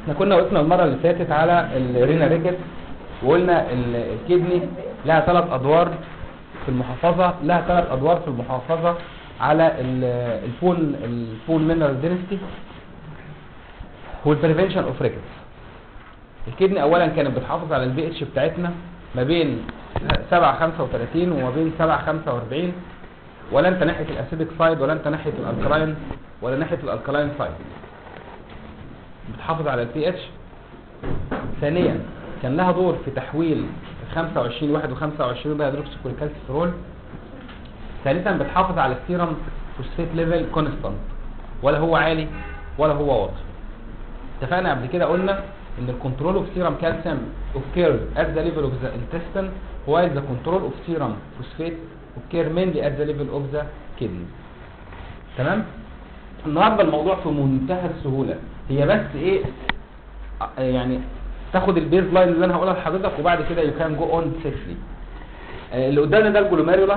احنا كنا وقفنا المره اللي فاتت على الرينا ريكت وقلنا ال- الكدني لها ثلاث ادوار في المحافظه لها ثلاث ادوار في المحافظه على ال- البون البون مينرال دينستي والبريفنشن اوف ريكتس الكدني اولا كانت بتحافظ على البي اتش بتاعتنا ما بين 7 35 وما بين 7 45 ولا انت ناحيه الاسيدك سايد ولا انت ناحيه الالكلاين ولا ناحيه الالكلاين سايد بتحافظ على البي اتش ثانيا كان لها دور في تحويل 25 1 و25 بهيدروكسيكوليكالسيفرول ثالثا بتحافظ على السيرم فوسفيت ليفل كونستانت ولا هو عالي ولا هو واطي اتفقنا قبل كده قلنا ان الكنترول اوف سيرم كالسيوم occurs at the level of the intestine while the control of serum phosphate occur mainly at the level of the kidney تمام النهارده الموضوع في منتهى السهوله هي بس ايه آه، يعني تاخد البيز لاين اللي انا هقولها لحضرتك وبعد كده يو كان جو اون سيفلي اللي قدامنا ده الجلوميرولا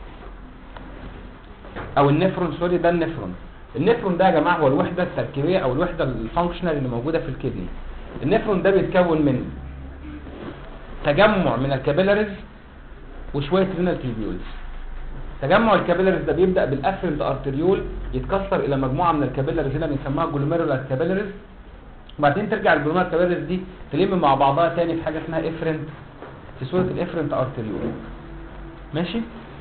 او النفرون سوري ده النفرون النفرون ده يا جماعه هو الوحده التركيبيه او الوحده الفانكشنال اللي موجوده في الكدني النفرون ده بيتكون من تجمع من الكابيلاريز وشويه رينال تيبيولز تجمع الكابيلاريز ده بيبدا بالافرنت ارتريول يتكسر الى مجموعه من الكابيلاريز هنا بنسميها جلوميرولار كابيلاريز وبعدين ترجع الجلوميرولار كابيلاريز دي تلم مع بعضها تاني في حاجه اسمها افرنت في صوره الافرنت ارتريول ماشي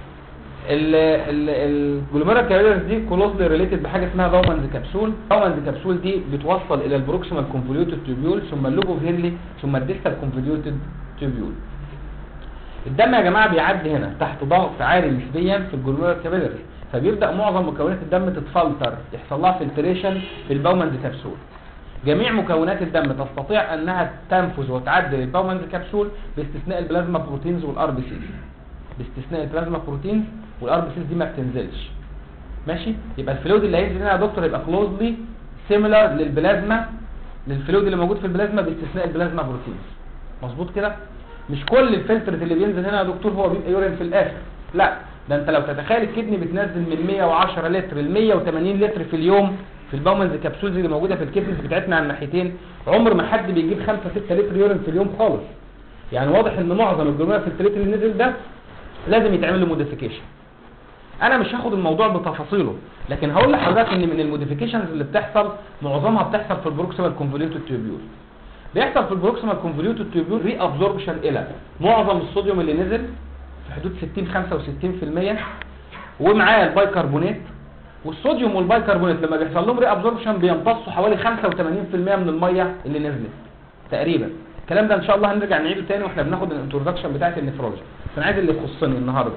الجلوميرولار كابيلاريز دي كلوزلي ريليتد بحاجه اسمها باومانز كبسول باومانز كبسول دي بتوصل الى البروكسيمال كونفوليوتد تيوبيول ثم اللوبو فينلي ثم الديستال كونفوليوتد تيوبيول الدم يا جماعه بيعدي هنا تحت ضغط عالي نسبيا في الجلوميرولار كابيلاريز فبيبدا معظم مكونات الدم تتفلتر يحصل لها فلتريشن في الباومانز كبسول جميع مكونات الدم تستطيع انها تنفذ وتعدي للباومانز كبسول باستثناء البلازما بروتينز والار بي سيز باستثناء البلازما بروتينز والار بي سيز دي ما بتنزلش ماشي يبقى الفلويد اللي هينزل هنا يا دكتور يبقى كلوزلي سيميلر للبلازما للفلويد اللي موجود في البلازما باستثناء البلازما بروتينز مظبوط كده مش كل الفلترز اللي بينزل هنا يا دكتور هو بيبقى يورين في الاخر لا ده انت لو تتخيل الكدني بتنزل من 110 لتر ل 180 لتر في اليوم في الباومنز كبسولز اللي موجوده في الكدنيز بتاعتنا على الناحيتين عمر ما حد بيجيب 5 6 لتر يورين في اليوم خالص يعني واضح ان معظم الجلوميرا فلتريت اللي نزل ده لازم يتعمل له موديفيكيشن انا مش هاخد الموضوع بتفاصيله لكن هقول لحضرتك ان من الموديفيكيشنز اللي بتحصل معظمها بتحصل في البروكسيمال كونفوليوتد تيوبيول بيحصل في البروكسيمال كونفوليوتد تيوبيول ري ابزوربشن الى معظم الصوديوم اللي نزل في حدود 60 65% ومعاه البايكربونات والصوديوم والبايكربونات لما بيحصل لهم ري ابزوربشن بيمتصوا حوالي 85% من الميه اللي نزلت تقريبا الكلام ده ان شاء الله هنرجع نعيده تاني واحنا بناخد الانترودكشن بتاعه النفرولوجي بس انا عايز اللي يخصني النهارده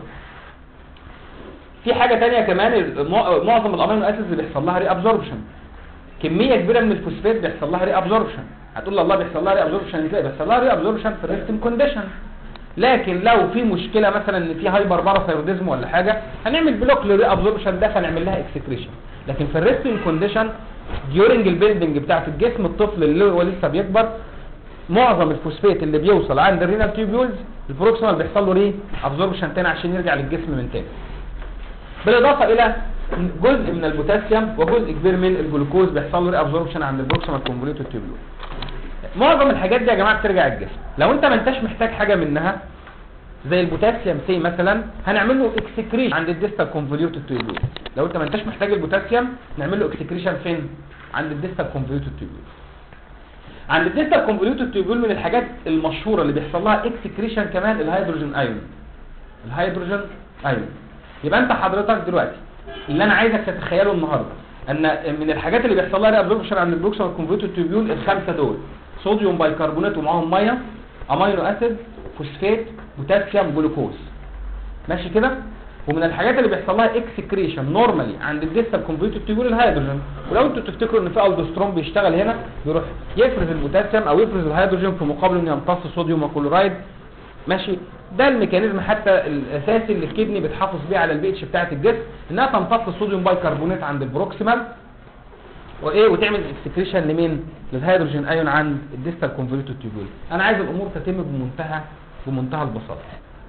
في حاجه تانية كمان الم- معظم الامينو اسيدز اللي بيحصل لها ري ابزوربشن كميه كبيره من الفوسفات بيحصل لها ري ابزوربشن هتقول لي الله بيحصل لها ري ابزوربشن ازاي بيحصل لها ري ابزوربشن في الريستم كونديشن لكن لو في مشكله مثلا ان في هايبر باراثايروديزم ولا حاجه هنعمل بلوك للري ابزوربشن ده فنعمل لها اكسكريشن لكن في الريستم كونديشن ديورنج البيلدنج بتاعت الجسم الطفل اللي هو لسه بيكبر معظم الفوسفات اللي بيوصل عند الرينال تيوبيولز البروكسيمال بيحصل له ري ابزوربشن تاني عشان يرجع للجسم من تاني بالاضافه الى جزء من البوتاسيوم وجزء كبير من الجلوكوز بيحصل له ري ابزوربشن عند البروكسيمال كونفوليوتد تيوبيول معظم الحاجات دي يا جماعه بترجع الجسم لو انت ما انتش محتاج حاجه منها زي البوتاسيوم سي مثلا هنعمل له اكسكريشن عند الديستال كونفوليوتد تيوبيول لو انت ما انتش محتاج البوتاسيوم نعمل له اكسكريشن فين عند الديستال كونفوليوتد تيوبيول عند الديستال كونفوليوتد تيوبيول من الحاجات المشهوره اللي بيحصل لها اكسكريشن كمان الهيدروجين ايون الهيدروجين ايون يبقى انت حضرتك دلوقتي اللي انا عايزك تتخيله النهارده ان من الحاجات اللي بيحصل لها ريابزوربشن عند البروكسيمال كونفوليوتد تيوبيول الخمسه دول صوديوم بايكربونات ومعاهم ميه امينو اسيد فوسفات بوتاسيوم جلوكوز ماشي كده ومن الحاجات اللي بيحصل لها اكسكريشن نورمالي عند الديستال كونفوليوتد تيوبيول الهيدروجين ولو انتوا تفتكروا ان في الدوسترون بيشتغل هنا بيروح يفرز البوتاسيوم او يفرز الهيدروجين في مقابل انه يمتص صوديوم وكلورايد ماشي ده الميكانيزم حتى الاساسي اللي الكدني بتحافظ بيه على البي اتش بتاعه الجسم انها تمتص الصوديوم بايكربونات عند البروكسيمال وايه وتعمل اكسكريشن لمين للهيدروجين ايون عند الديستال كونفوليوتد تيوبول انا عايز الامور تتم بمنتهى بمنتهى البساطه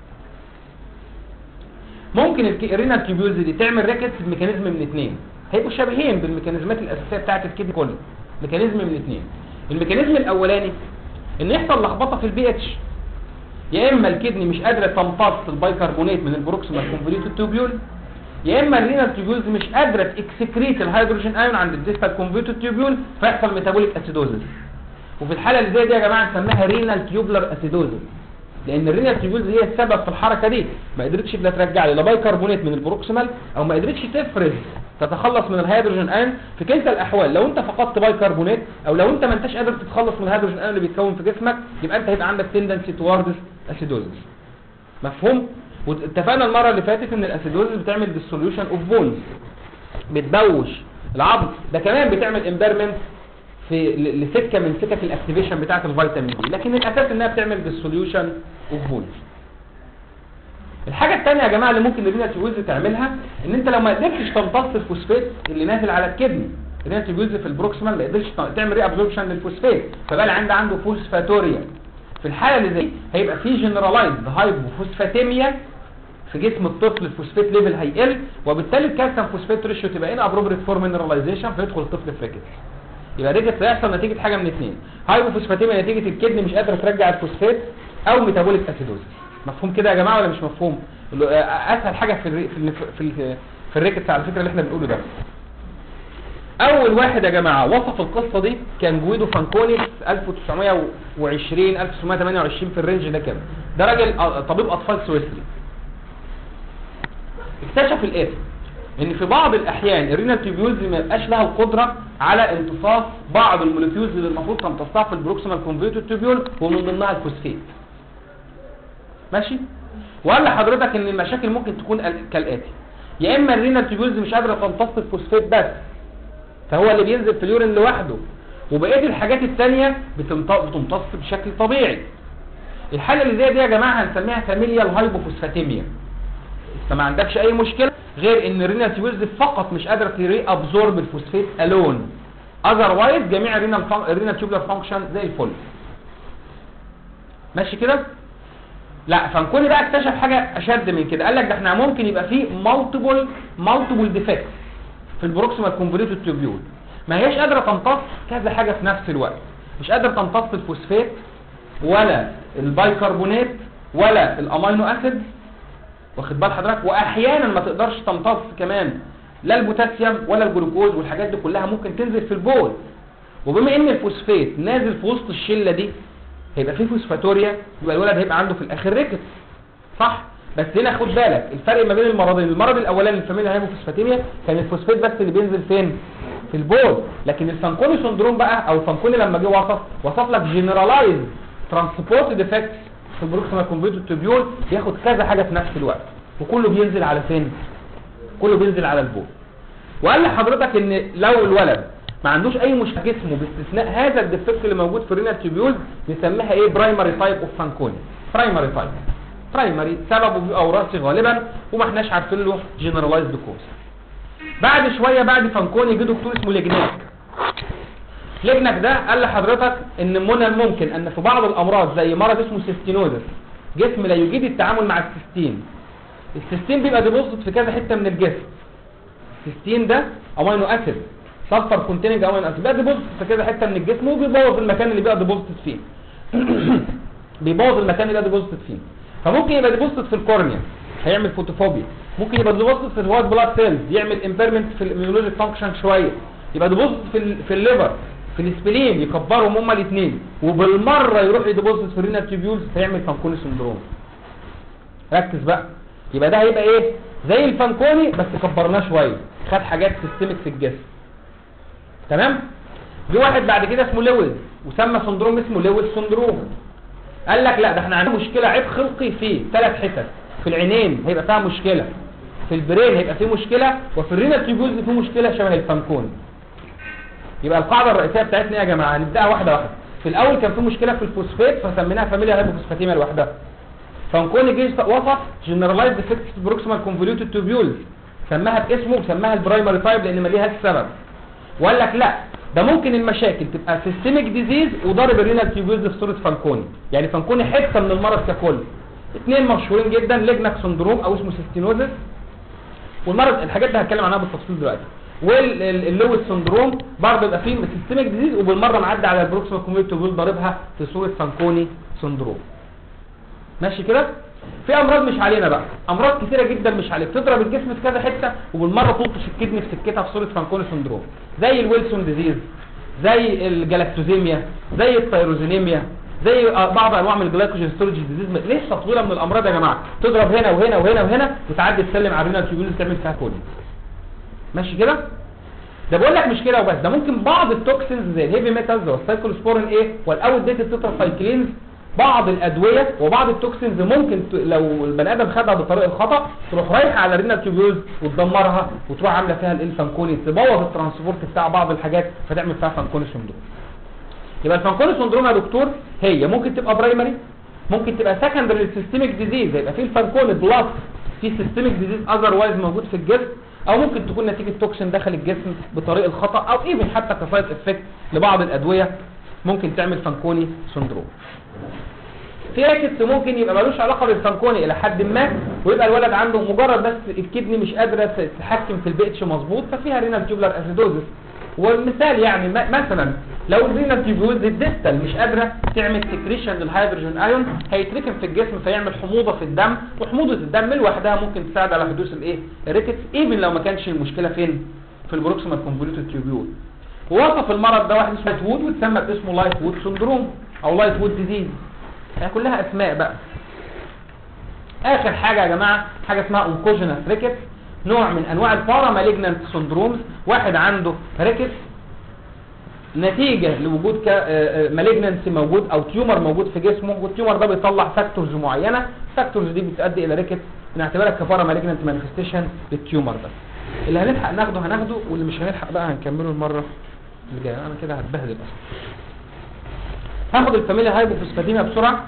ممكن الك- الرينال تيوبولز دي تعمل ريكتس بميكانيزم من اثنين هيبقوا شبيهين بالميكانيزمات الاساسيه بتاعه الكدني كله ميكانيزم من اثنين الميكانيزم الاولاني ان يحصل لخبطه في البي اتش يا اما الكدني مش قادره تمتص البيكربونات من البروكسيمال كونفوليوتد تيوبيول يا اما الرينال تيوبيولز مش قادره تكسكريت الهيدروجين ايون عند الديستال كونفوليوتد تيوبيول فيحصل ميتابوليك اسيدوزس وفي الحاله اللي زي دي يا جماعه نسميها رينال تيوبلر اسيدوزس لان الرينال تيوبيولز هي السبب في الحركه دي ما قدرتش لا ترجع لي لا بايكربونات من البروكسيمال او ما قدرتش تفرز تتخلص من الهيدروجين ايون في كلتا الاحوال لو انت فقدت بايكربونات او لو انت ما انتش قادر تتخلص من الهيدروجين ايون اللي بيتكون في جسمك يبقى انت هيبقى عندك تندنسي تواردز اسيدوزس مفهوم واتفقنا المره اللي فاتت ان الاسيدوزس بتعمل ديسوليوشن اوف بونز بتبوش العظم ده كمان بتعمل امبيرمنت في ل- لسكه من سكك الاكتيفيشن بتاعه الفيتامين دي لكن الاساس انها بتعمل ديسوليوشن اوف بونز الحاجه الثانيه يا جماعه اللي ممكن الرينال تيوبيولز تعملها ان انت لو ما قدرتش تمتص الفوسفات اللي نازل على الكدني الرينال تيوبيولز في البروكسيمال ما قدرش ت- تعمل ري ابزوربشن للفوسفات فبقى العند عنده فوسفاتوريا في الحاله اللي زي دي هيبقى في جنرالايزد هايبوفوسفاتيميا في جسم الطفل الفوسفات ليفل هيقل وبالتالي الكالسيوم فوسفات ريشيو تبقى ان ابروبريت فور مينراليزيشن فيدخل الطفل في ريكت يبقى ريكت هيحصل نتيجه حاجه من اثنين هايبوفوسفاتيميا نتيجه الكدني مش قادره ترجع الفوسفات او ميتابوليك اسيدوزس مفهوم كده يا جماعه ولا مش مفهوم اللي- آه، اسهل حاجه في الري... في ال... في ال... في الريكت على فكره اللي احنا بنقوله ده اول واحد يا جماعه وصف القصه دي كان جويدو فانكوني في 1920 1928 في الرينج ده كده ده راجل آه، طبيب اطفال سويسري اكتشف الاتي ان في بعض الاحيان الرينال تيوبيولز ما يبقاش لها القدره على امتصاص بعض الموليكيولز اللي المفروض تمتصها في البروكسيمال كونفيوتد تيوبيول ومن ضمنها الفوسفات ماشي وقال لحضرتك ان المشاكل ممكن تكون ال- كالاتي يا اما الرينال تيوبيولز مش قادره تمتص الفوسفات بس فهو اللي بينزل في اليورين لوحده وبقيه الحاجات الثانيه بتمتص بشكل طبيعي الحاله اللي زي دي يا جماعه هنسميها فاميليال هايبوفوسفاتيميا انت ما عندكش اي مشكله غير ان الرينال تيوبيولز فقط مش قادره تري ابزورب الفوسفات الون اذروايز جميع الرينال فان... الرينال تيوبولار فانكشن زي الفل ماشي كده لا فانكوني بقى اكتشف حاجه اشد من كده قال لك ده احنا ممكن يبقى فيه مالتيبل مالتيبل ديفكتس في البروكسيمال كونفوليوتد تيوبيول ما هياش قادره تمتص كذا حاجه في نفس الوقت مش قادره تمتص الفوسفات ولا البايكربونات ولا الامينو اسيد واخد بال حضرتك واحيانا ما تقدرش تمتص كمان لا البوتاسيوم ولا الجلوكوز والحاجات دي كلها ممكن تنزل في البول وبما ان الفوسفات نازل في وسط الشله دي هيبقى فيه فوسفاتوريا يبقى الولد هيبقى عنده في الاخر ريكت صح بس هنا خد بالك الفرق ما بين المرضين المرض الاولاني الفاميليا هايبوفوسفاتيميا كان الفوسفات بس اللي بينزل فين في البول لكن الفانكوني سندروم بقى او الفانكوني لما جه وصف وصف لك جنرالايز ترانسبورت ديفكتس في البروكسيمال كونفيوتد تيبيول بياخد كذا حاجه في نفس الوقت وكله بينزل على فين كله بينزل على البول وقال لحضرتك ان لو الولد ما عندوش اي مشكله في جسمه باستثناء هذا الديفكت اللي موجود في الرينال تيبيول نسميها ايه برايمري تايب اوف فانكوني برايمري تايب برايمري سببه بيبقى وراثي غالبا وما احناش عارفين له جنرالايزد كوز بعد شويه بعد فانكوني جه دكتور اسمه ليجناك ليجناك ده قال لحضرتك ان من الممكن ان في بعض الامراض زي مرض اسمه سيستينوزس جسم لا يجيد التعامل مع السيستين السيستين بيبقى ديبوزيت في كذا حته من الجسم السيستين ده امينو اسيد سلفر كونتيننج امينو اسيد بيبقى ديبوزيت في كذا حته من الجسم وبيبوظ المكان اللي بيبقى ديبوزيت فيه بيبوظ المكان اللي بيبقى ديبوزيت فيه فممكن يبقى ديبوزيت في الكورنيا هيعمل فوتوفوبيا ممكن يبقى ديبوزيت في الوايت بلاد سيلز يعمل امبيرمنت في الاميونولوجيك فانكشن شويه يبقى ديبوزيت في ال في الليفر في الاسبلين يكبرهم هما الاثنين وبالمره يروح يديبوزيت في الرينال تيبيولز فيعمل فانكوني سندروم ركز بقى يبقى ده هيبقى ايه زي الفانكوني بس كبرناه شويه خد حاجات سيستميك في الجسم تمام جه واحد بعد كده اسمه لويز وسمى سندروم اسمه لويز سندروم قال لك لا ده احنا عندنا مشكله عيب خلقي في ثلاث حتت في العينين هيبقى فيها مشكله في البرين هيبقى فيه مشكله وفي الرينال تيبيولز فيه مشكله شبه الفانكوني يبقى القاعده الرئيسيه بتاعتنا ايه يا جماعه هنبداها واحده واحده في الاول كان في مشكله في الفوسفات فسميناها فاميليا هايبوفوسفاتيميا لوحدها فانكوني جه وصف جنرالايزد ديفكتس بروكسيمال كونفوليوتد تيوبيولز سماها باسمه وسماها البرايمري تايب لان ما ليهاش سبب وقال لك لا ده ممكن المشاكل تبقى سيستميك ديزيز وضارب الرينال تيوبيولز في صوره فانكوني يعني فانكوني حته من المرض ككل اثنين مشهورين جدا ليجناك سندروم او اسمه سيستينوزس والمرض الحاجات دي هتكلم عنها بالتفصيل دلوقتي واللويس سندروم برضه يبقى فيه سيستميك ديزيز وبالمره معدي على البروكسيمال كوميونتي تيوبول ضاربها في صوره فانكوني سندروم ماشي كده في امراض مش علينا بقى امراض كتيره جدا مش عليك تضرب الجسم في كذا حته وبالمره تلطش الكدني في سكتها في صوره فانكوني سندروم زي الويلسون ديزيز زي الجلاكتوزيميا زي التيروزينيميا زي بعض انواع من الجلايكوجين ستورج ديزيز لسه طويله من الامراض يا جماعه تضرب هنا وهنا وهنا وهنا وتعدي تسلم على الرينال تيوبولز تعمل فيها كوليز ماشي كده ده بقول لك مش كده وبس ده ممكن بعض التوكسينز زي الهيفي ميتالز والسايكلوسبورين ايه والاوت ديتد تتراسايكلينز بعض الادويه وبعض التوكسينز ممكن ت... لو البني ادم خدها بطريق الخطا تروح رايحه على الرينال تيوبولز وتدمرها وتروح عامله فيها الفانكوني تبوظ الترانسبورت بتاع بعض الحاجات فتعمل فيها فانكوني سندروم يبقى الفانكوني سندروم يا دكتور هي ممكن تبقى برايمري ممكن تبقى سكندري للسيستميك ديزيز يبقى في الفانكوني بلس في سيستميك ديزيز اذر وايز موجود في الجسم او ممكن تكون نتيجه توكسين دخل الجسم بطريق الخطا او ايفن حتى كسايد افكت لبعض الادويه ممكن تعمل فانكوني سندروم في راكتس ممكن يبقى ملوش علاقه بالفانكوني الى حد ما ويبقى الولد عنده مجرد بس الكدني مش قادره تتحكم في البي اتش مظبوط ففيها رينال تيوبلر اسيدوزس والمثال يعني م- مثلا لو الرينال تيوبولز الديستال مش قادره تعمل سكريشن للهيدروجين ايون هيتركن في الجسم فيعمل حموضه في الدم وحموضه الدم لوحدها ممكن تساعد على حدوث الايه الريكتس ايفن لو ما كانش المشكله فين في البروكسيمال كونفوليوتد تيوبيول ووصف المرض ده واحد اسمه لايت وود واتسمى باسمه لايت وود سندروم او لايت وود ديزيز هي كلها اسماء بقى اخر حاجه يا جماعه حاجه اسمها اونكوجينس ريكتس نوع من انواع البارا مالجنانت سندرومز واحد عنده ريكتس نتيجة لوجود مالجنانسي موجود او تيومر موجود في جسمه والتيومر ده بيطلع فاكتورز معينة الفاكتورز دي بتؤدي الى ريكتس بنعتبرها كفارة مالجنانت مانيفستيشن للتيومر ده اللي هنلحق ناخده هناخده واللي مش هنلحق بقى هنكمله المرة اللي جاية انا كده هتبهدل اصلا هاخد الفاميليا هايبوفوسفاتيميا بسرعة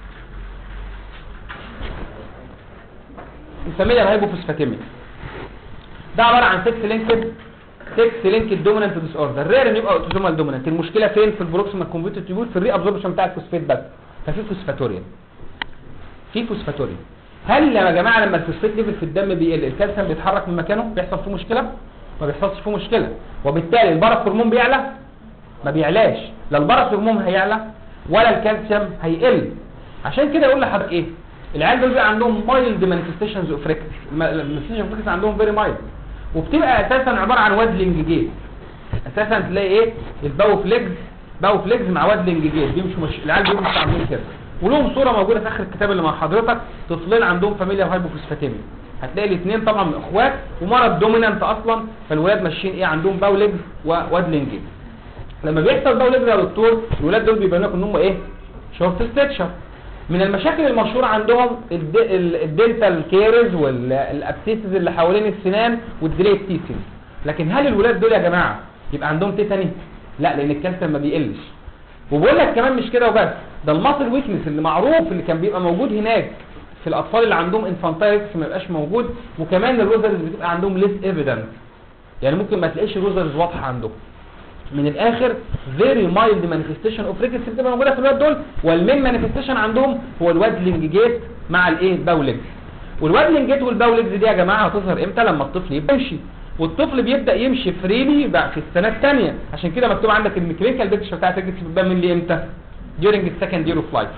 الفاميليا الهايبوفوسفاتيميا ده عبارة عن 6 لينكد 6 لينكد دومينانت ديس اوردر رير ان يبقى اوتوزومال دومينانت المشكله فين في البروكسيمال كومبيوتر تيبول في الري ابزوربشن بتاع الفوسفات بس ففي فوسفاتوريا في فوسفاتوريا هل يا جماعه لما الفوسفات ليفل في الدم بيقل الكالسيوم بيتحرك من مكانه بيحصل فيه مشكله ما بيحصلش فيه مشكله وبالتالي البارا هرمون بيعلى ما بيعلاش لا البارا هرمون هيعلى ولا الكالسيوم هيقل عشان كده اقول لحضرتك ايه العيال دول بيبقى عندهم مايلد مانيفستيشنز اوف ريكتس المانيفستيشن اوف ريكتس عندهم فيري مايلد وبتبقى اساسا عباره عن وادلنج جيت اساسا تلاقي ايه الباو فليكس باو فليكس مع وادلنج جيت بيمشوا مش العيال بيمشوا عاملين كده ولهم صوره موجوده في اخر الكتاب اللي مع حضرتك طفلين عندهم فاميليا هايبوفوسفاتيميا هتلاقي الاثنين طبعا اخوات ومرض دومينانت اصلا فالولاد ماشيين ايه عندهم باو ليجز ووادلنج جيت لما بيحصل باو ليجز يا دكتور الولاد دول بيبان لك ان هم ايه شورت ستيتشر من المشاكل المشهورة عندهم الد- ال- الدنتال كيرز والابسيسز اللي حوالين السنان والديليت تيسنج لكن هل الولاد دول يا جماعة يبقى عندهم تيتاني لا لان الكالسيوم ما بيقلش وبقول لك كمان مش كده وبس ده الماسل ويكنس اللي معروف اللي كان بيبقى موجود هناك في الاطفال اللي عندهم انفانتايلز ما يبقاش موجود وكمان الروزرز بتبقى عندهم ليس ايفيدنس يعني ممكن ما تلاقيش الروزرز واضحه عندهم من الاخر فيري مايلد مانيفستيشن اوف ريكتس بتبقى موجوده في الولاد دول والمين مانيفستيشن عندهم هو الوادلنج جيت مع الايه باولينج والوادلنج جيت والباولينجز دي يا جماعه هتظهر امتى لما الطفل يبدا يمشي والطفل بيبدا يمشي فريلي بقى في السنه الثانيه عشان كده مكتوب عندك ان الكلينيكال بيكتشر بتاعت الريكتس بتبان من ليه امتى during the second year of life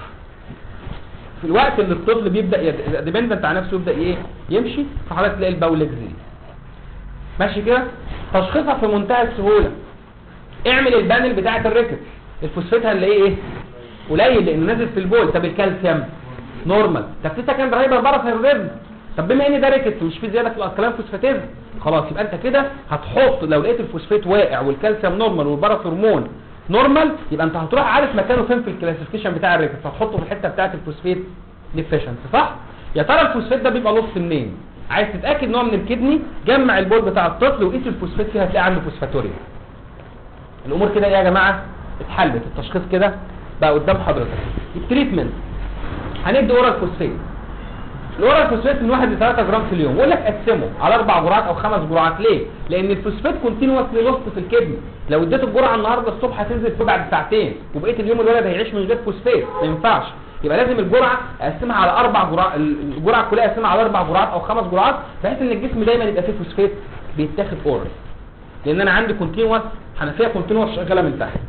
في الوقت اللي الطفل بيبدا ديبندنت على نفسه يبدا ايه يمشي فحضرتك تلاقي الباولينجز دي ماشي كده تشخيصها في منتهى السهوله اعمل البانل بتاعه الريكت الفوسفات هنلاقيه ايه قليل لانه نازل في البول طب الكالسيوم نورمال طب في سكند هايبر باراثيروديزم طب بما ان ده ريكت مش في زياده في الالكالين فوسفاتيزم خلاص يبقى انت كده هتحط لو لقيت الفوسفات واقع والكالسيوم نورمال والباراثرمون نورمال يبقى انت هتروح عارف مكانه فين في الكلاسيفيكيشن بتاع الريكت هتحطه في الحته بتاعه الفوسفات ديفيشنسي صح يا ترى الفوسفات ده بيبقى نص منين عايز تتاكد ان هو من الكدني جمع البول بتاع الطفل وقيس الفوسفات فيها هتلاقي عنده فوسفاتوريا الامور كده ايه يا جماعه اتحلت التشخيص كده بقى قدام حضرتك التريتمنت هندي اورال فوسفات الاورال فوسفات من 1 ل 3 جرام في اليوم بقول لك قسمه على اربع جرعات او خمس جرعات ليه لان الفوسفات كونتينوسلي لوست في الكدني لو اديته الجرعه النهارده الصبح هتنزل في بعد ساعتين وبقيه اليوم الولد هيعيش من غير فوسفات ما ينفعش يبقى لازم الجرعه اقسمها على اربع جرعات الجرعه الكليه اقسمها على اربع جرعات او خمس جرعات بحيث ان الجسم دايما يبقى فيه فوسفات بيتاخد اورال لان انا عندي كونتينوس حنفيه كونتينوس شغاله من تحت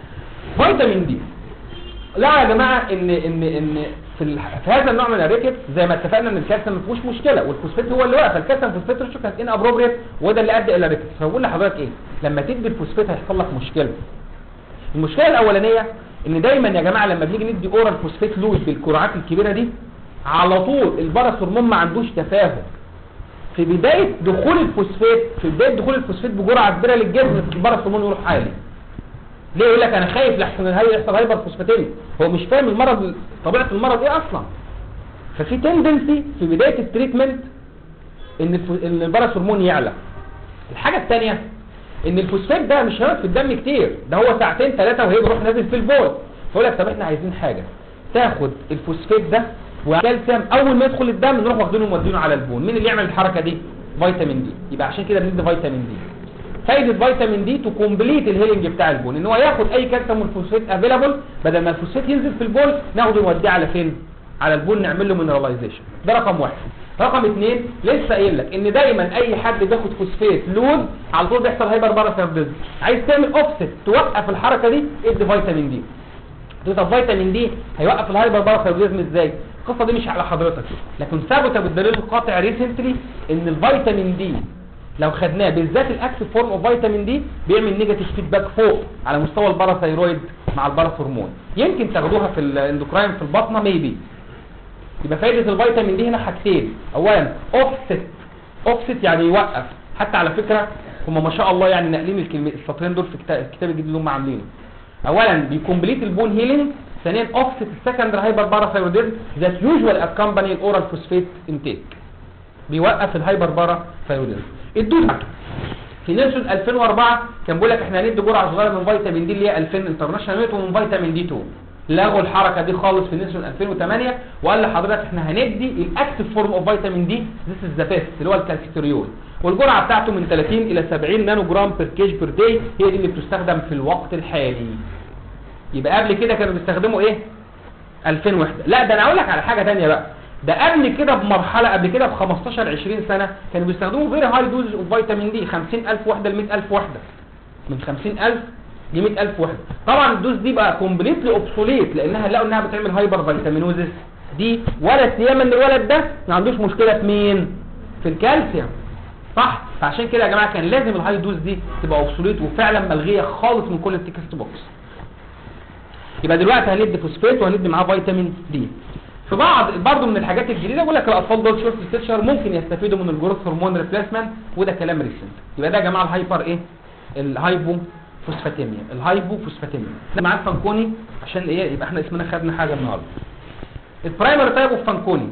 فيتامين دي لا يا جماعه ان ان ان في, الح... في هذا النوع من الريكت زي ما اتفقنا ان الكالسيوم ما فيهوش مشكله والفوسفات هو اللي واقف الكالسيوم فوسفات ريشيو كانت ان ابروبريت وده اللي ادى الى ريكت فبقول لحضرتك ايه لما تدي الفوسفات هيحصل لك مشكله المشكله الاولانيه ان دايما يا جماعه لما بنيجي ندي اورال فوسفات لود بالجرعات الكبيره دي على طول البرس هرمون ما عندوش تفاهم في بدايه دخول الفوسفات في بدايه دخول الفوسفات بجرعه كبيره للجسم البرس هرمون يروح عالي ليه يقول لك انا خايف لحسن الهي يحصل هايبر فوسفاتيميا هو مش فاهم المرض طبيعه المرض ايه اصلا ففي تندنسي في بدايه التريتمنت ان الف- ان البرس هرمون يعلى الحاجه الثانيه ان الفوسفات ده مش هيقعد في الدم كتير ده هو ساعتين ثلاثه وهي بيروح نازل في البول فيقول لك طب احنا عايزين حاجه تاخد الفوسفات ده والكالسيوم اول ما يدخل الدم نروح واخدينه ومودينه على البول مين اللي يعمل الحركه دي فيتامين دي يبقى عشان كده بندي فيتامين دي فايده فيتامين دي تو كومبليت الهيلينج بتاع البول ان هو ياخد اي كالسيوم والفوسفات افيلابل بدل ما الفوسفات ينزل في البول ناخده نوديه على فين على البول نعمل له مينراليزيشن ده رقم واحد رقم اثنين لسه قايل لك ان دايما اي حد بياخد فوسفات لود على طول بيحصل هايبر باراثيروديزم عايز تعمل اوفست توقف الحركه دي ادي فيتامين دي قلت له طب فيتامين دي هيوقف الهايبر باراثيروديزم ازاي القصه دي مش على حضرتك لكن ثبت بالدليل القاطع ريسنتلي ان الفيتامين دي لو خدناه بالذات الاكتف فورم اوف فيتامين دي بيعمل نيجاتيف فيدباك فوق على مستوى الباراثايرويد مع الباراثورمون يمكن تاخدوها في الاندوكراين في البطنه ميبي يبقى فايده الفيتامين دي هنا حاجتين اولا اوفست اوفست يعني يوقف حتى على فكره هم ما شاء الله يعني ناقلين الكلمه السطرين دول في كتاب الكتاب الجديد اللي هم عاملينه اولا بيكمبليت البون هيلينج ثانيا اوفست السكندري هايبر باراثايروديزم ذات يوجوال اكمباني الاورال فوسفيت انتيك بيوقف الهايبر باراثايروديزم الدوز في نيلسون 2004 كان بيقول لك احنا هندي جرعه صغيره من فيتامين دي اللي هي 2000 انترناشونال يونت ومن فيتامين دي 2 لغوا الحركه دي خالص في نيلسون 2008 وقال لحضرتك احنا هندي الاكتف فورم اوف فيتامين دي ذيس از ذا بيست اللي هو الكالسيتريول والجرعه بتاعته من 30 الى 70 نانو جرام بير كيج بير داي هي دي اللي بتستخدم في الوقت الحالي يبقى قبل كده كانوا بيستخدموا ايه 2000 وحده لا ده انا اقول لك على حاجه ثانيه بقى ده قبل كده بمرحله قبل كده ب 15 20 سنه كانوا بيستخدموا فيري هاي دوز اوف فيتامين دي 50000 وحده ل 100000 وحده من 50000 ل 100000 وحده طبعا الدوز دي بقى كومبليتلي اوبسوليت لانها لقوا انها بتعمل هايبر فيتامينوزس دي ولا سيما ان الولد ده ما عندوش مشكله في مين في الكالسيوم صح فعشان كده يا جماعه كان لازم الهاي دوز دي تبقى اوبسوليت وفعلا ملغيه خالص من كل التكست بوكس يبقى دلوقتي هندي فوسفات وهندي معاه فيتامين دي في بعض برضه من الحاجات الجديده بقول لك الاطفال دول شورت ستيشر ممكن يستفيدوا من الجروث هرمون ريبليسمنت وده كلام ريسنت يبقى ده يا جماعه الهايبر ايه الهايبو فوسفاتيميا الهايبو فوسفاتيميا ده معاه فانكوني عشان ايه يبقى احنا اسمنا خدنا حاجه النهارده البرايمري تايب اوف فانكوني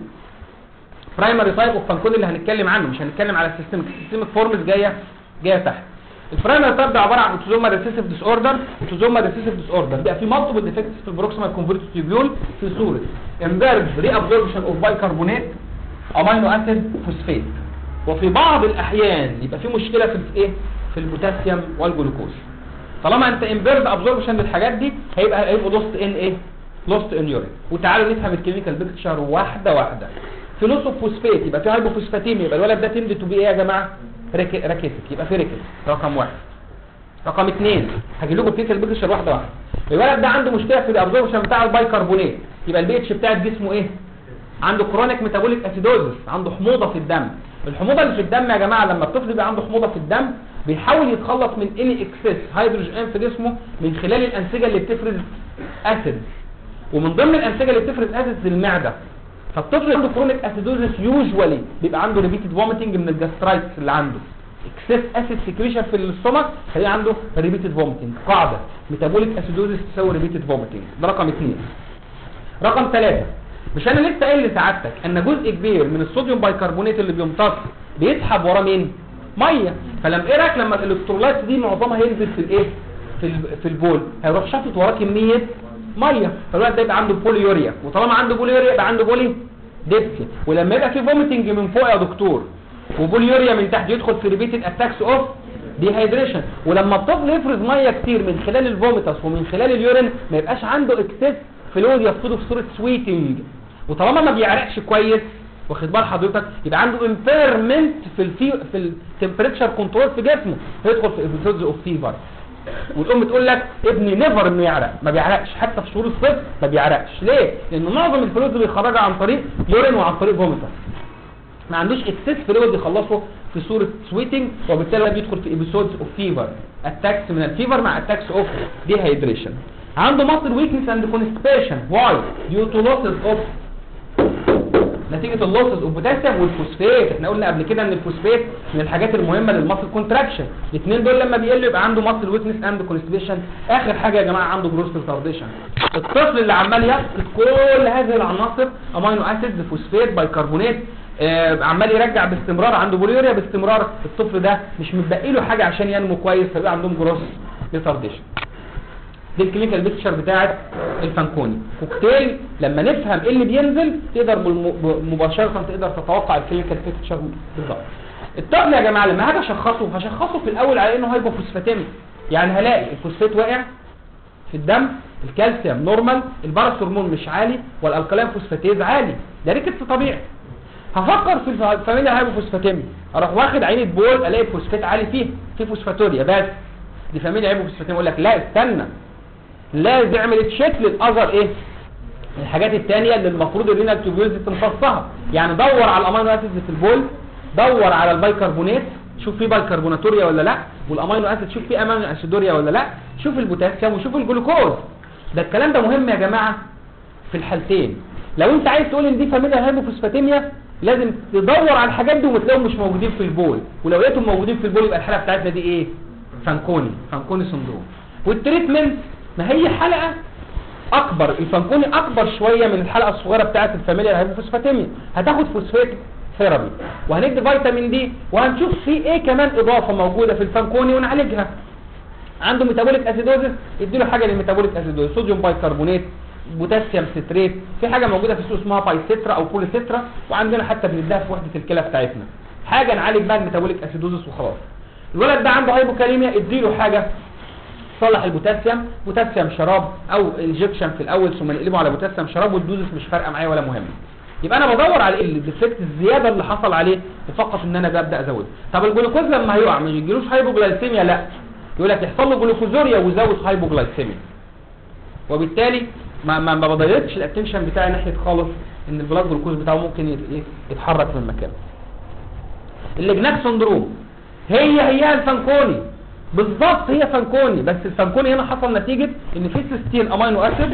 برايمري تايب اوف فانكوني اللي هنتكلم عنه مش هنتكلم على السيستمك السيستمك فورمز جايه جايه تحت البرايمري تايب ده عباره عن اوتوزومال ريسيسيف ديس اوردر اوتوزومال ريسيسيف ديس اوردر بيبقى في مالتيبل ديفكتس في البروكسيمال كونفرتد تيبيول في صوره امبيرد ري ابزوربشن اوف بايكربونات امينو اسيد فوسفات وفي بعض الاحيان يبقى في مشكله في الايه في البوتاسيوم والجلوكوز طالما انت امبيرد ابزوربشن للحاجات دي هيبقى هيبقوا لوست ان ايه لوست ان يورين وتعالوا نفهم الكيميكال بيكتشر واحده واحده في لوس اوف فوسفات يبقى في هايبوفوسفاتيميا يبقى الولد ده تند تو بي ايه يا جماعه رك- راكيتك يبقى في ريكت رقم واحد رقم اثنين هجيب لكم الكيميكال بيكتشر واحده واحده الولد ده عنده مشكله في الابزوربشن بتاع البايكربونات يبقى البي اتش بتاع جسمه ايه عنده كرونيك ميتابوليك اسيدوزس عنده حموضه في الدم الحموضه اللي في الدم يا جماعه لما الطفل يبقى عنده حموضه في الدم بيحاول يتخلص من اني اكسس هيدروجين في جسمه من خلال الانسجه اللي بتفرز اسيد ومن ضمن الانسجه اللي بتفرز اسيد المعده فالطفل اللي عنده كرونيك اسيدوزس يوجوالي بيبقى عنده ريبيتد فوميتنج من الجاسترايتس اللي عنده اكسس اسيد سكريشن في الاستومك هيبقى عنده ريبيتد فوميتنج قاعده ميتابوليك اسيدوزس تساوي ريبيتد فوميتنج ده رقم اثنين رقم ثلاثة مش انا لسه قايل لسعادتك ان جزء كبير من الصوديوم بايكربونات اللي بيمتص بيسحب وراه مين ميه فلما ايه رايك لما الالكترولايت دي معظمها هينزل في الايه في ال- في البول هيروح شافط وراه كميه ميه فالوقت ده يبقى عنده بوليوريا وطالما عنده بوليوريا يبقى عنده بولي ديبسي ولما يبقى في فوميتنج من فوق يا دكتور وبوليوريا من تحت يدخل في ريبيتد اتاكس اوف ديهايدريشن ولما الطفل يفرز ميه كتير من خلال الفوميتاس ومن خلال اليورين ما يبقاش عنده اكسس فلويد يفقده في صوره سويتنج وطالما ما بيعرقش كويس واخد بال حضرتك يبقى عنده امبيرمنت في الفي في التمبريتشر كنترول في جسمه هيدخل في ابيسودز اوف فيفر والام تقول لك ابني نيفر انه يعرق ما بيعرقش حتى في شهور الصيف ما بيعرقش ليه لان معظم الفلويد اللي بيخرجها عن طريق يورين وعن طريق فوميتر ما عندوش اكسس فلويد يخلصه في صوره سويتنج وبالتالي بيدخل في ابيسودز اوف فيفر اتاكس من الفيفر مع اتاكس اوف ديهايدريشن عنده ماسل ويكنس اند كونستيبيشن واي ديو تو لوسز اوف نتيجه اللوسز اوف بوتاسيوم والفوسفات احنا قلنا قبل كده ان الفوسفات من الحاجات المهمه للماسل كونتراكشن الاثنين دول لما بيقلوا يبقى عنده ماسل ويكنس اند كونستيبيشن اخر حاجه يا جماعه عنده جروس ريتارديشن الطفل اللي عمال يفقد كل هذه العناصر امينو اسيد فوسفات بايكربونات آه عمال يرجع باستمرار عنده بوليوريا باستمرار الطفل ده مش متبقي له حاجه عشان ينمو كويس فبقى عندهم جروس ريتارديشن دي الكلينيكال بيكتشر بتاعت الفانكوني كوكتيل لما نفهم ايه اللي بينزل تقدر بالم- مباشره تقدر تتوقع الكلينيكال بيكتشر بالظبط الطفل يا جماعه لما هاجي اشخصه هشخصه في الاول على انه هايبوفوسفاتيميك يعني هلاقي الفوسفات واقع في الدم الكالسيوم نورمال البارس هرمون مش عالي والالكالين فوسفاتيز عالي ده ريكتس طبيعي هفكر في الف- الفاميليا هايبوفوسفاتيميا اروح واخد عينه بول الاقي الفوسفات عالي فيه في فوسفاتوريا بس دي فاميليا هايبوفوسفاتيميا يقول لك لا استنى لازم اعمل تشيك للاذر ايه الحاجات التانية اللي المفروض الرينال تيوبيولز تمتصها يعني دور على الامينو اسيدز في البول دور على البايكربونات شوف في بايكربوناتوريا ولا لا والامينو اسيد شوف في امينو اسيدوريا ولا لا شوف البوتاسيوم وشوف الجلوكوز ده الكلام ده مهم يا جماعه في الحالتين لو انت عايز تقول ان دي فاميليا هايبوفوسفاتيميا لازم تدور على الحاجات دي وتلاقيهم مش موجودين في البول ولو لقيتهم موجودين في البول يبقى الحاله بتاعتنا دي ايه فانكوني فانكوني سندروم والتريتمنت ما هي حلقه اكبر الفانكوني اكبر شويه من الحلقه الصغيره بتاعه الفاميليا الهايبوفوسفاتيميا هتاخد فوسفات ثيرابي وهندي فيتامين دي وهنشوف في ايه كمان اضافه موجوده في الفانكوني ونعالجها عنده ميتابوليك اسيدوزس اديله حاجه للميتابوليك اسيدوزس صوديوم بايكربونات بوتاسيوم ستريت في حاجه موجوده في السوق اسمها بايسترا او بوليسترا وعندنا حتى بنديها في وحده الكلى بتاعتنا حاجه نعالج بها الميتابوليك اسيدوزس وخلاص الولد ده عنده هايبوكاليميا اديله حاجه تصلح البوتاسيوم بوتاسيوم شراب او انجكشن في الاول ثم نقلبه على بوتاسيوم شراب والدوزس مش فارقه معايا ولا مهم يبقى انا بدور على ايه الديفكت الزياده اللي حصل عليه وفقط ان انا ببدا ازود طب الجلوكوز لما هيقع ما يجيلوش هايبوجلايسيميا لا يقول لك يحصل له جلوكوزوريا ويزود هايبوجلايسيميا وبالتالي ما ما ما بضيعتش الاتنشن بتاعي ناحيه خالص ان البلاد جلوكوز بتاعه ممكن يت- إيه؟ يتحرك من مكانه اللجناك سندروم هي هي الفانكوني بالظبط هي فانكوني بس الفانكوني هنا حصل نتيجة ان في سيستين امينو اسيد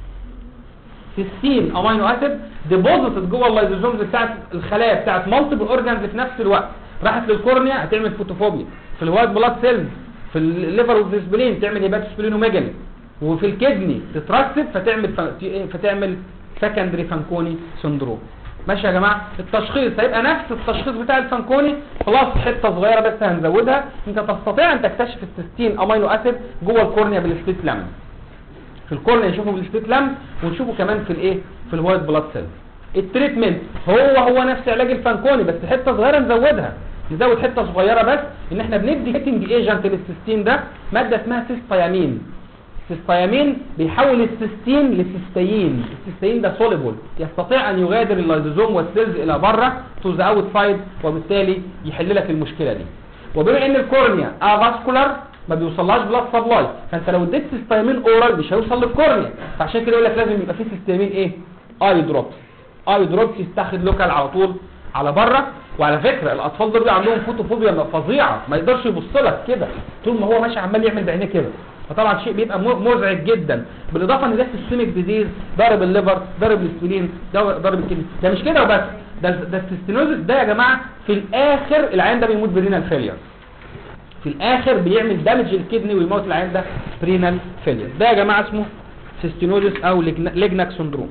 سيستين امينو اسيد ديبوزيتد جوه اللايزوزومز بتاعت الخلايا بتاعت مالتيبل اورجانز في نفس الوقت راحت للكورنيا هتعمل فوتوفوبيا في الوايت بلاد سيلز في الليفر والسبلين تعمل هيباتوسبلينوميجالي وفي الكدني تترسب فتعمل ف- فتعمل سكندري فانكوني سندروم ماشي يا جماعه التشخيص هيبقى نفس التشخيص بتاع الفانكوني خلاص حته صغيره بس هنزودها انت تستطيع ان تكتشف السيستين امينو اسيد جوه الكورنيا بالسبيت لامن في الكورنيا نشوفه بالسبيت لامن ونشوفه كمان في الايه في الوايت بلاد سيل التريتمنت هو هو نفس علاج الفانكوني بس حته صغيره نزودها نزود حته صغيره بس ان احنا بندي هيتنج ايجنت للسيستين ده ماده اسمها سيستيامين السيستيامين بيحول السيستين لسيستين السيستين ده سوليبل يستطيع ان يغادر اللايزوزوم والسيلز الى بره تو ذا اوت سايد وبالتالي يحل لك المشكله دي وبما ان الكورنيا افاسكولار ما بيوصلهاش بلاد سبلاي فانت لو اديت سيستيامين اورال مش هيوصل للكورنيا فعشان كده يقول لك لازم يبقى في سيستيامين ايه اي دروبس اي دروبس يستاخد لوكال على طول على بره وعلى فكره الاطفال دول بيبقى عندهم فوتوفوبيا فظيعه ما يقدرش يبص لك كده طول ما هو ماشي عمال يعمل بعينيه كده فطبعا شيء بيبقى مو- مزعج جدا بالاضافه ان ده سيستميك ديزيز ضارب الليفر ضارب السبلين ضارب ضارب الكدني ده مش كده وبس ده ده السيستينوزس ده يا جماعه في الاخر العيان ده بيموت برينال فيلير في الاخر بيعمل دامج الكدني ويموت العيان ده برينال فيلير ده يا جماعه اسمه سيستينوزس او ليجنا- ليجناك سندروم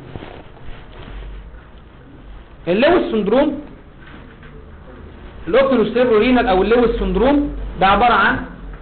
اللويس سندروم الاوكيلوسيرو رينال او اللويس سندروم ده عباره عن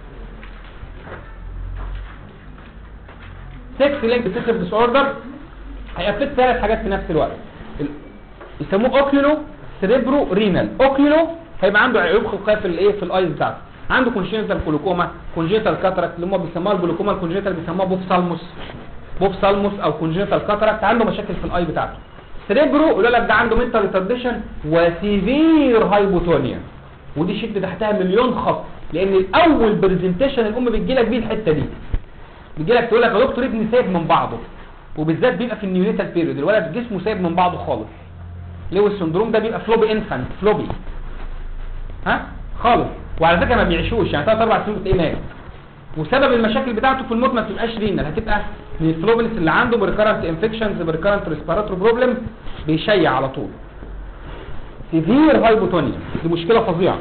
سكس لينك ديسيسيف ديس اوردر هيأفكت ثلاث حاجات في نفس الوقت ال- يسموه اوكيولو سيريبرو رينال اوكيولو هيبقى عنده عيوب خلقيه في الايه في الايز بتاعته عنده كونجنتال كولوكوما كونجنتال كاتراكت اللي هم بيسموها الجلوكوما الكونجنتال بيسموها بوفسالموس بوفسالموس او كونجنتال كاتراكت عنده مشاكل في الاي بتاعته سريبرو يقول لك ده عنده منتال ريتارديشن وسيفير هايبوتونيا ودي شد تحتها مليون خط لان الاول برزنتيشن الام بتجي لك بيه الحته دي بيجي لك تقول لك يا دكتور ابني سايب من بعضه وبالذات بيبقى في النيونيتال بيريود الولد جسمه سايب من بعضه خالص لويس سندروم ده بيبقى فلوبي انفانت فلوبي ها خالص وعلى فكره ما بيعيشوش يعني 3 4 سنين بتلاقيه مات وسبب المشاكل بتاعته في الموت ما بتبقاش رينال هتبقى من الفلوبنس اللي عنده بريكارنت انفكشنز بريكارنت ريسبيراتوري بروبلم بيشيع على طول سيفير هايبوتونيا دي مشكله فظيعه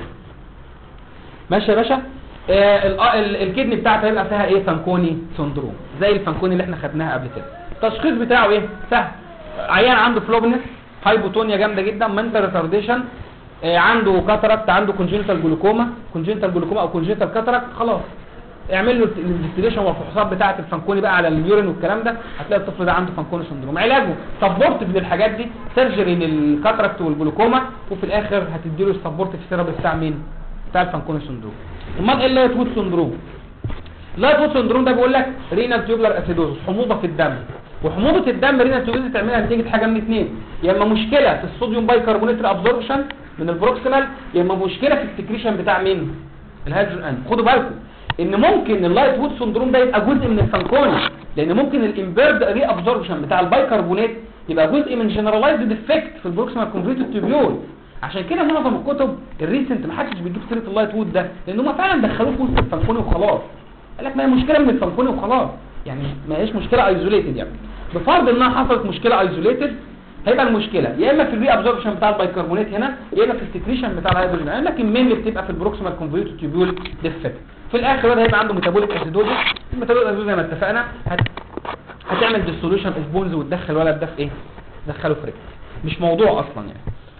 ماشي يا باشا آه ال- آه، ال- الكدني بتاعته هيبقى فيها ايه فانكوني سندروم زي الفانكوني اللي احنا خدناها قبل كده التشخيص بتاعه ايه سهل عيان عنده فلوبنس هايبوتونيا جامده جدا منتال ريتارديشن آه عنده كاتاراكت عنده كونجنتال جلوكوما كونجنتال جلوكوما او كونجنتال كاتاراكت خلاص اعمل له الانفستيجيشن والفحوصات بتاعه الفانكوني بقى على اليورين والكلام ده هتلاقي الطفل ده عنده فانكوني سندروم علاجه سبورتيف للحاجات دي سيرجري للكاتاراكت والجلوكوما وفي الاخر هتديله السبورتيف ثيرابي بتاع مين بتاع الفانكوني سندروم امال ايه اللايت وود سندروم اللايت وود سندروم ده بيقول لك رينال تيوبلر اسيدوز حموضه في الدم وحموضه الدم رينال تيوبلر تعملها نتيجه حاجه من اثنين يا اما مشكله في الصوديوم بايكربونات الابزوربشن من البروكسيمال يا اما مشكله في السكريشن بتاع مين الهيدروجين اند خدوا بالكم ان ممكن اللايت وود سندروم ده يبقى جزء من الفانكوني لان ممكن الامبيرد ري ابزوربشن بتاع البايكربونات يبقى جزء من جنرالايزد ديفكت في البروكسيمال كونفريتد تيوبيول عشان كده معظم الكتب الريسنت ما حدش بيجيب سيره اللايت وود ده لان هم فعلا دخلوه في وسط الفانكوني وخلاص قال لك ما هي مشكله من الفانكوني وخلاص يعني ما هيش مشكله ايزوليتد يعني بفرض انها حصلت مشكله ايزوليتد هيبقى المشكله يا اما في الري ابزوربشن بتاع البايكربونات هنا يا اما في السكريشن بتاع الهيدروجين يعني لكن مين اللي بتبقى في البروكسيمال كونفريتد تيوبيول ديفكت في الاخر ده هيبقى عنده ميتابوليك اسيدوزس الميتابوليك اسيدوزس زي ما اتفقنا هت... هتعمل ديسوليوشن اوف بونز وتدخل الولد ده في ايه تدخله في ريكت مش موضوع اصلا يعني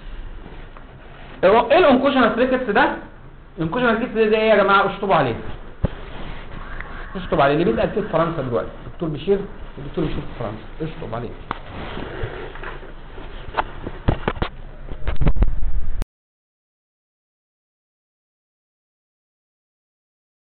ايه الانكوشنال ريكتس ده الانكوشنال ريكتس ده ايه يا جماعه اشطبوا عليه اشطب عليه اللي بيتقال في فرنسا دلوقتي الدكتور بشير والدكتور بشير في فرنسا اشطب عليه